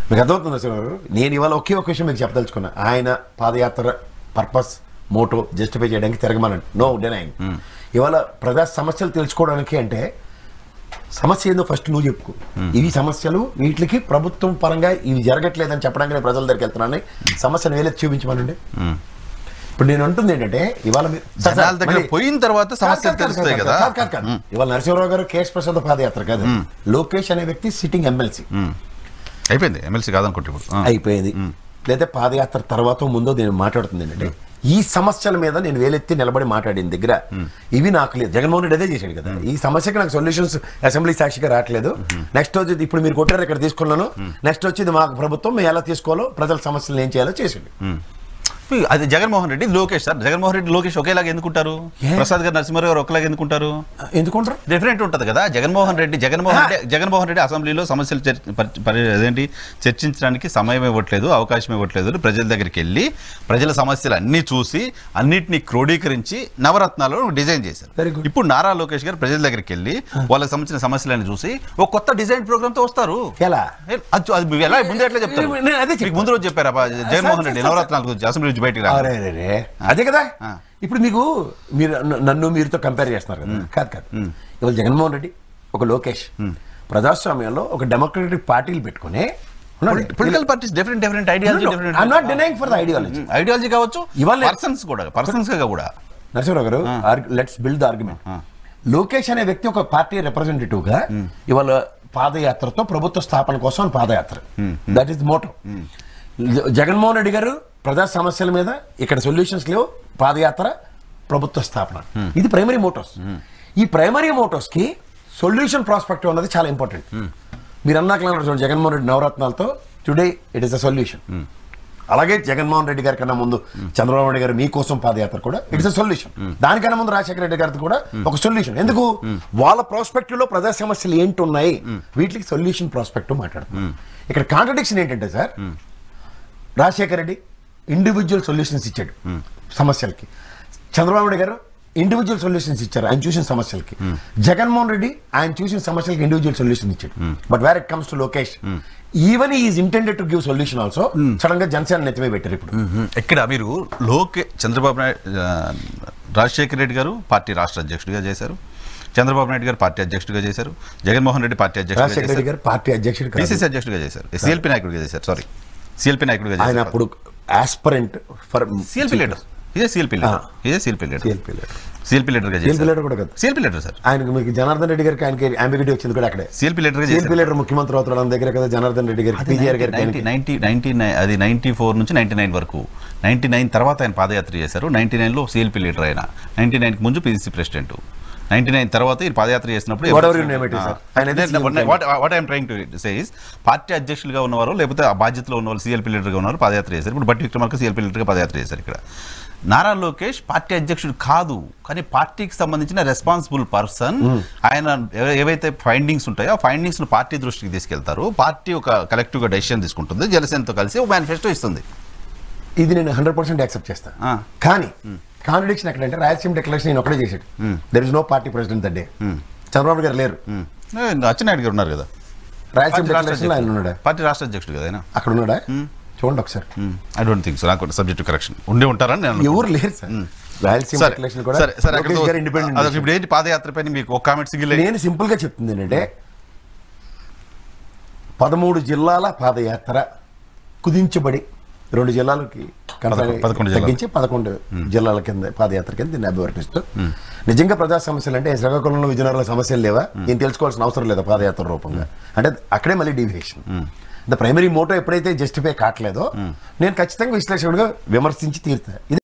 మీకు అర్థమవుతుంది సార్ నేను ఇవాళ ఒకే ఒక విషయం మీకు చెప్పదలుచుకున్నా ఆయన పాదయాత్ర పర్పస్ మోటో జస్టిఫై చేయడానికి తిరగమనండి నో డెనైంగ్ ఇవాళ ప్రజా సమస్యలు తెలుసుకోవడానికి అంటే సమస్య ఏందో ఫస్ట్ నువ్వు చెప్పుకో ఇవి సమస్యలు వీటికి ప్రభుత్వం పరంగా ఇవి జరగట్లేదని చెప్పడానికి నేను ప్రజల దగ్గరికి వెళ్తున్నాను సమస్యను వేలెత్తి చూపించమనండి మ్మ్. ఇప్పుడు నేను అంటుంది ఏంటంటే ఇవాళ మీరు సార్, సార్, జనాల దగ్గర మళ్ళీ- పోయిన తర్వాత సమస్యలు కాదు, కాదు, తెలుస్తాయి కాదు, కదా కాదు, కాదు, కాదు. ఇవాళ నరసింహరావు గారు కేఎస్ ప్రసాద్ పాదయాత్ర కాదు లోకేష్ అనే వ్యక్తి సిట్టింగ్ ఎమ్మెల్సీ మ్మ్. అయిపోయింది ఎమ్మెల్సీ కాదనుకుంటే ఇప్పుడు ఆ. అయిపోయింది లేదా పాదయాత్ర తర్వాత ముందో నేను మాట్లాడుతుంది ఏంటంటే ఈ సమస్యల మీద నేను వేలెత్తి నిలబడి మాట్లాడిన దగ్గర ఇవి నాకు లేదు జగన్మోహన్ రెడ్డి అదే చేశాడు కదా ఈ సమస్యకి నాకు సొల్యూషన్స్ అసెంబ్లీ సాక్షిగా రావట్లేదు నెక్స్ట్ వచ్చి ఇప్పుడు మీరు కొట్టారు ఇక్కడ తీసుకున్నాను నెక్స్ట్ వచ్చి ఇది మాకు ప్రభుత్వం మేము ఎలా తీసుకోవాలో ప్రజల సమస్యలు ఏం చేయాలో చేసాడు మ్మ్. అది జగన్మోహన్ రెడ్డి లోకేష్ సార్ జగన్మోహన్ రెడ్డి లోకేష్ ఒకేలాగా ఎందుకుంటారు ఏ? ప్రసాద్ గారు నరసింహారావు గారు ఒకలాగా ఎందుకుంటారు ఎందుకుంటారు డిఫరెంట్ ఉంటుంది కదా జగన్మోహన్ రెడ్డి జగన్మోహన్ రెడ్డి జగన్మోహన్ రెడ్డి అసెంబ్లీలో సమస్యలు చర్- పరి- పరి- అదేంటి చర్చించడానికి సమయం ఇవ్వట్లేదు అవకాశం ఇవ్వట్లేదు అని ప్రజల దగ్గరికి వెళ్ళి ప్రజల సమస్యలు అన్నీ చూసి అన్నిటిని క్రోడీకరించి నవరత్నాలను డిజైన్ చేశారు Very good. ఇప్పుడు నారా లోకేష్ గారు ప్రజల దగ్గరికి వెళ్ళి వాళ్ళకి సంబంధించిన సమస్యలను చూసి ఒక కొత్త డిజైన్ ప్రోగ్రామ్ తో వస్తారు ఎలా ఏ, అది అది మీరు ఎలా ముందు ఎట్లా చెప్తారు నేను అదే మీకు ముందు రోజు చెప్పారా బా- జగన్మోహన్ రెడ్డి నవరత్నాల గురించి అసెంబ్లీ నుంచి బయటికి రా అరే రే రే. అదే కదా ఆ. ఇప్పుడు మీకు మీరు న- నన్ను మీరుతో కంపేర్ చేస్తున్నారు కదా కాదు కాదు ఇవాళ జగన్మోహన్ రెడ్డి ఒక లోకేష్ ప్రజాస్వామ్యంలో ఒక డెమోక్రటిక్ పార్టీలు పెట్టుకుని political parties different different ideology different I'm not denying for the ideology ideology కావచ్చు ఇవాళ- పర్సన్స్ కూడా పర్సన్స్ గా కూడా నరసింహరావు గారు let's build the argument Lokesh అనే వ్యక్తి ఒక పార్టీ రిప్రజెంటేటివ్ గా ఇవాళ పాదయాత్రతో ప్రభుత్వ స్థాపన కోసం పాదయాత్ర that is motto Jaganmohan Reddy గారు ప్రజా సమస్యల మీద ఇక్కడ సొల్యూషన్స్ లేవు పాదయాత్ర ప్రభుత్వ స్థాపన ఇది ప్రైమరీ మోటోస్ ఈ ప్రైమరీ మోటోస్ కి సొల్యూషన్ ప్రాస్పెక్టివ్ అన్నది చాలా ఇంపార్టెంట్ మీరు అన్నాక చూడండి జగన్మోహన్ రెడ్డి నవరత్నాలతో today it is a solution అలాగే జగన్మోహన్ రెడ్డి గారి కన్నా ముందు చంద్రబాబు నాయుడు గారు మీకోసం పాదయాత్ర కూడా ఇట్స్ అ సొల్యూషన్ దానికన్నా ముందు రాజశేఖర రెడ్డి గారిది కూడా ఒక సొల్యూషన్ ఎందుకు వాళ్ళ ప్రాస్పెక్టివ్ లో ప్రజా సమస్యలు ఏంటి ఉన్నాయి వీటికి సొల్యూషన్ ప్రాస్పెక్టివ్ మాట్లాడుతున్నాం ఇక్కడ కాంట్రడిక్షన్ ఏంటంటే sir Rajasekhara Reddy individual solutions ఇచ్చాడు సమస్యలకి చంద్రబాబు నాయుడు గారు ఇండివిజువల్ సొల్యూషన్స్ ఇచ్చారు ఆయన చూసిన సమస్యలకి జగన్మోహన్ రెడ్డి ఆయన చూసిన సమస్యలకి ఇండివిజువల్ సొల్యూషన్ ఇచ్చాడు but where it comes to Lokesh even is intended to give solution also sudden గా జనసేన నెత్తిమే పెట్టారు ఇప్పుడు ఇక్కడ మీరు లోకే చంద్రబాబు నాయుడు ఆ, రాజశేఖర రెడ్డి గారు పార్టీ రాష్ట్ర అధ్యక్షుడిగా చేశారు చంద్రబాబు నాయుడు గారు పార్టీ అధ్యక్షుడిగా చేశారు జగన్మోహన్ రెడ్డి పార్టీ అధ్యక్షుడిగా రాజశేఖర రెడ్డి చేశారు గారు పార్టీ అధ్యక్షుడు కాదు. పిసిసి అధ్యక్షుడిగా చేశారు సిఎల్పి నాయకుడిగా చేశారు సారీ సిఎల్పి నాయకుడిగా ఆయన చేశారు అప్పుడు ఆస్పరెంట్ ఫర్ సిఎల్పి లీడర్ ఇదే సిఎల్పి లీడర్ ఇదే CLP leader CLP leader CLP లీడర్గా సిఎల్పీ చేశారు లీడర్ కూడా కాదు సిఎల్పి లీడర్ సార్ ఆయనకు మీకు జనార్దన్ రెడ్డి గారికి ఆయనకి అంబిగిటీ వచ్చింది కూడా అక్కడే సిఎల్పి లీడర్గా సిఎల్పీ చేశారు లీడర్ ముఖ్యమంత్రి అవుతాడు ఆయన దగ్గర కదా జనార్దన్ రెడ్డి గారికి పీజీఆర్ గారికి ఆయనకి. నైన్టీ నైన్టీ నైన్ అది నైన్టీ ఫోర్ నుంచి నైన్టీ నైన్ వరకు నైన్టీ నైన్ తర్వాత ఆయన పాదయాత్ర చేశారు నైన్టీ నైన్లో సిఎల్పి లీడర్ ఆయన నైన్టీ నైన్కి ముందు పిసిసి ప్రెసిడెంట్ నైన్టీ నైన్ తర్వాత ఈయన పాదయాత్ర చేసినప్పుడు Whatever you name it, sir. ఆయన అయితే CM what I'm trying to say is party అధ్యక్షులుగా ఉన్నవారు లేకపోతే ఆ బాధ్యతలో ఉన్న వాళ్ళు సిఎల్పి లీడర్గా ఉన్నారు పాదయాత్ర చేశారు ఇప్పుడు బట్టి విక్రమార్క సిఎల్పి లీడర్గా పాదయాత్ర చేశారు ఇక్కడ నారా లోకేష్ పార్టీ అధ్యక్షుడు కాదు కానీ పార్టీకి సంబంధించిన రెస్పాన్సిబుల్ పర్సన్ ఆయన ఏ- ఏవైతే ఫైండింగ్స్ ఉంటాయో ఆ ఫైండింగ్స్ ను పార్టీ దృష్టికి తీసుకెళ్తారు పార్టీ ఒక కలెక్టివ్ గా డెసిషన్ తీసుకుంటుంది జనసేనతో కలిసి ఒక మేనిఫెస్టో ఇస్తుంది ఇది నేను హండ్రెడ్ పర్సెంట్ యాక్సెప్ట్ చేస్తాను ఆ. కానీ కాంట్రడిక్షన్ ఎక్కడంటే రాయలసీమ డిక్లరేషన్ నేను ఒకటే చేశాడు there is no party president that day Chandrababu గారు లేరు ఉమ్. ఏ, అచ్చెన్నాయుడు గారు ఉన్నారు కదా రాయలసీమ పార్టీ రాష్ట్ర డిక్లరేషన్ ఆయన అధ్యక్షుడు. ఉన్నాడా పార్టీ రాష్ట్ర అధ్యక్షుడు కదా ఆయన అక్కడ ఉన్నాడా చూడండి ఒకసారి ఐ డోంట్ థింక్ సో నాకు సబ్జెక్ట్ కరెక్షన్ ఉండి ఉంటారని నేను అనుకుంటున్నాను. ఎవరు లేరు సార్ రాయలసీమ సరే డిక్లరేషన్ కూడా సరే సరే లోకేష్ గారు అక్కడ ఇండిపెండెంట్ అసలు ఇప్పుడు ఏంటి పాదయాత్ర పైన మీకు ఒక కామెంట్ సింగిల్ నేను సింపుల్ గా చెప్తుంది ఏంటంటే పదమూడు జిల్లాల పాదయాత్ర కుదించబడి రెండు జిల్లాలకి పదకొ- పదకొండు జిల్లాలు. తగ్గించి పదకొండు జిల్లాల కింద పాదయాత్ర కింద దీన్ని అభివర్ణిస్తూ నిజంగా ప్రజా సమస్యలు అంటే శ్రీకాకుళంలో విజయనగరంలో సమస్యలు లేవా నేను తెలుసుకోవాల్సిన అవసరం లేదా పాదయాత్ర రూపంగా అంటే అక్కడే మళ్ళీ డీవియేషన్ ద ప్రైమరీ మోటో ఎప్పుడైతే జస్టిఫై కావట్లేదో నేను ఖచ్చితంగా విశ్లేషకుడిగా విమర్శించి తీరుతా ఇది